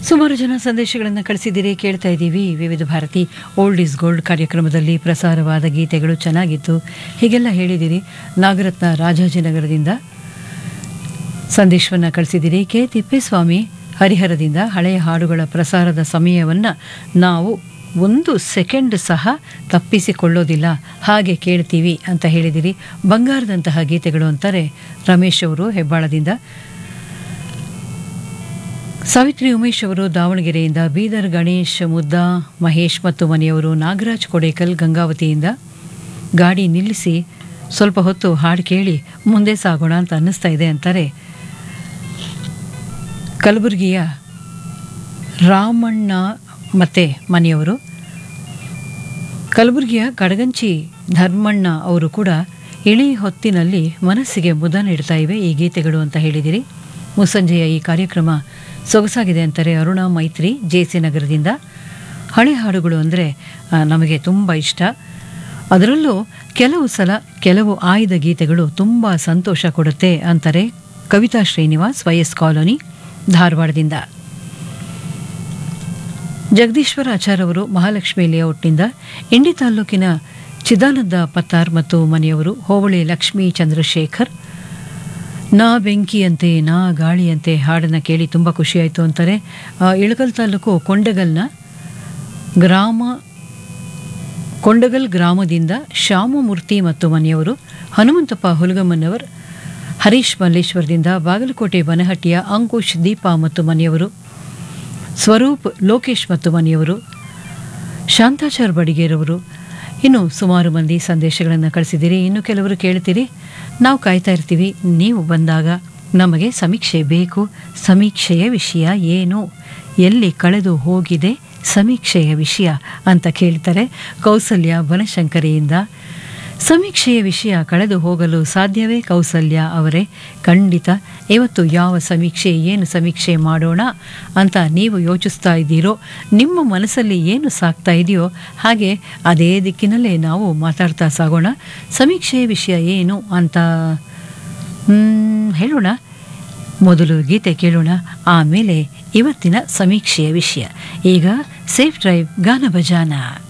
ಸುಮಾರು ಜನ ಸಂದೇಶಗಳನ್ನು ಕಳಿಸಿದ್ದೀರಿ ಕೇಳ್ತಾ ಇದ್ದೀವಿ ವಿವಿಧ ಭಾರತಿ ಓಲ್ಡ್ ಈಸ್ ಗೋಲ್ಡ್ ಕಾರ್ಯಕ್ರಮದಲ್ಲಿ ಪ್ರಸಾರವಾದ ಗೀತೆಗಳು ಚೆನ್ನಾಗಿತ್ತು ಹೀಗೆಲ್ಲ ಹೇಳಿದ್ದೀರಿ ನಾಗರತ್ನ ರಾಜಾಜಿನಗರದಿಂದ ಸಂದೇಶವನ್ನು ಕಳಿಸಿದ್ದೀರಿ ಕೆ ತಿಪ್ಪೇಸ್ವಾಮಿ ಹರಿಹರದಿಂದ ಹಳೆಯ ಹಾಡುಗಳ ಪ್ರಸಾರದ ಸಮಯವನ್ನು ನಾವು ಒಂದು ಸೆಕೆಂಡ್ ಸಹ ತಪ್ಪಿಸಿಕೊಳ್ಳೋದಿಲ್ಲ ಹಾಗೆ ಕೇಳ್ತೀವಿ ಅಂತ ಹೇಳಿದಿರಿ ಬಂಗಾರದಂತಹ ಗೀತೆಗಳು ಅಂತಾರೆ ರಮೇಶ್ ಅವರು ಹೆಬ್ಬಾಳದಿಂದ ಸಾವಿತ್ರಿ ಉಮೇಶ್ ಅವರು ದಾವಣಗೆರೆಯಿಂದ ಬೀದರ್ ಗಣೇಶ್ ಮುದ್ದಾ ಮಹೇಶ್ ಮತ್ತು ಮನೆಯವರು ನಾಗರಾಜ್ ಕೊಡೇಕಲ್ ಗಂಗಾವತಿಯಿಂದ ಗಾಡಿ ನಿಲ್ಲಿಸಿ ಸ್ವಲ್ಪ ಹೊತ್ತು ಹಾಡು ಕೇಳಿ ಮುಂದೆ ಸಾಗೋಣ ಅಂತ ಅನ್ನಿಸ್ತಾ ಇದೆ ಅಂತಾರೆ ಕಲಬುರಗಿಯ ರಾಮಣ್ಣ ಮತ್ತೆ ಮನೆಯವರು ಕಲಬುರಗಿಯ ಕಡಗಂಚಿ ಧರ್ಮಣ್ಣ ಅವರು ಕೂಡ ಇಳಿ ಹೊತ್ತಿನಲ್ಲಿ ಮನಸ್ಸಿಗೆ ಮುದ ನೀಡ್ತಾ ಇವೆ ಈ ಗೀತೆಗಳು ಅಂತ ಹೇಳಿದಿರಿ ಮುಸ್ಸಂಜೆಯ ಈ ಕಾರ್ಯಕ್ರಮ ಸೊಗಸಾಗಿದೆ ಅಂತಾರೆ ಅರುಣಾ ಮೈತ್ರಿ ಜೆ ಸಿ ನಗರದಿಂದ ಹಳೆ ಹಾಡುಗಳು ಅಂದರೆ ನಮಗೆ ತುಂಬ ಇಷ್ಟ ಅದರಲ್ಲೂ ಕೆಲವು ಸಲ ಕೆಲವು ಆಯ್ದ ಗೀತೆಗಳು ತುಂಬ ಸಂತೋಷ ಕೊಡುತ್ತೆ ಅಂತಾರೆ ಕವಿತಾ ಶ್ರೀನಿವಾಸ್ ವೈಎಸ್ ಕಾಲೋನಿ ಧಾರವಾಡದಿಂದ ಜಗದೀಶ್ವರ ಆಚಾರ್ ಅವರು ಮಹಾಲಕ್ಷ್ಮಿ ಲೇಔಟ್ನಿಂದ ಇಂಡಿ ತಾಲೂಕಿನ ಚಿದಾನಂದ ಪತ್ತಾರ್ ಮತ್ತು ಮನೆಯವರು ಹೋಬಳಿ ಲಕ್ಷ್ಮೀ ಚಂದ್ರಶೇಖರ್ ನಾ ಬೆಂಕಿಯಂತೆ ನಾ ಗಾಳಿಯಂತೆ ಹಾಡನ್ನು ಕೇಳಿ ತುಂಬ ಖುಷಿಯಾಯಿತು ಅಂತಾರೆ ಆ, ಇಳಕಲ್ ತಾಲೂಕು ಕೊಂಡಗಲ್ನ ಗ್ರಾಮ ಕೊಂಡಗಲ್ ಗ್ರಾಮದಿಂದ ಶ್ಯಾಮಮೂರ್ತಿ ಮತ್ತು ಮನೆಯವರು ಹನುಮಂತಪ್ಪ ಹುಲಗಮ್ಮನವರ್ ಹರೀಶ್ ಮಲ್ಲೇಶ್ವರದಿಂದ ಬಾಗಲಕೋಟೆ ಬನಹಟ್ಟಿಯ ಅಂಕುಶ್ ದೀಪಾ ಮತ್ತು ಮನೆಯವರು ಸ್ವರೂಪ್ ಲೋಕೇಶ್ ಮತ್ತು ಮನೆಯವರು ಶಾಂತಾಚಾರ್ ಬಡಿಗೇರವರು ಇನ್ನು ಸುಮಾರು ಮಂದಿ ಸಂದೇಶಗಳನ್ನು ಕಳಿಸಿದ್ದೀರಿ ಇನ್ನು ಕೆಲವರು ಕೇಳ್ತೀರಿ ನಾವು ಕಾಯ್ತಾ ಇರ್ತೀವಿ ನೀವು ಬಂದಾಗ ನಮಗೆ ಸಮೀಕ್ಷೆ ಬೇಕು ಸಮೀಕ್ಷೆಯ ವಿಷಯ ಏನು ಎಲ್ಲಿ ಕಳೆದು ಹೋಗಿದೆ ಸಮೀಕ್ಷೆಯ ವಿಷಯ ಅಂತ ಕೇಳ್ತಾರೆ ಕೌಸಲ್ಯ ಬನಶಂಕರಿಯಿಂದ ಸಮೀಕ್ಷೆಯ ವಿಷಯ ಕಳೆದು ಹೋಗಲು ಸಾಧ್ಯವೇ ಕೌಸಲ್ಯ ಅವರೇ ಖಂಡಿತ ಇವತ್ತು ಯಾವ ಸಮೀಕ್ಷೆ ಏನು ಸಮೀಕ್ಷೆ ಮಾಡೋಣ ಅಂತ ನೀವು ಯೋಚಿಸ್ತಾ ಇದ್ದೀರೋ ನಿಮ್ಮ ಮನಸ್ಸಲ್ಲಿ ಏನು ಸಾಕ್ತಾ ಇದೆಯೋ ಹಾಗೆ ಅದೇ ದಿಕ್ಕಿನಲ್ಲೇ ನಾವು ಮಾತಾಡ್ತಾ ಸಾಗೋಣ ಸಮೀಕ್ಷೆಯ ವಿಷಯ ಏನು ಅಂತ ಮ್, ಹೇಳೋಣ ಮೊದಲು ಗೀತೆ ಕೇಳೋಣ ಆಮೇಲೆ ಇವತ್ತಿನ ಸಮೀಕ್ಷೆಯ ವಿಷಯ ಈಗ ಸೇಫ್ ಡ್ರೈವ್ ಗಾನ ಭಜಾನ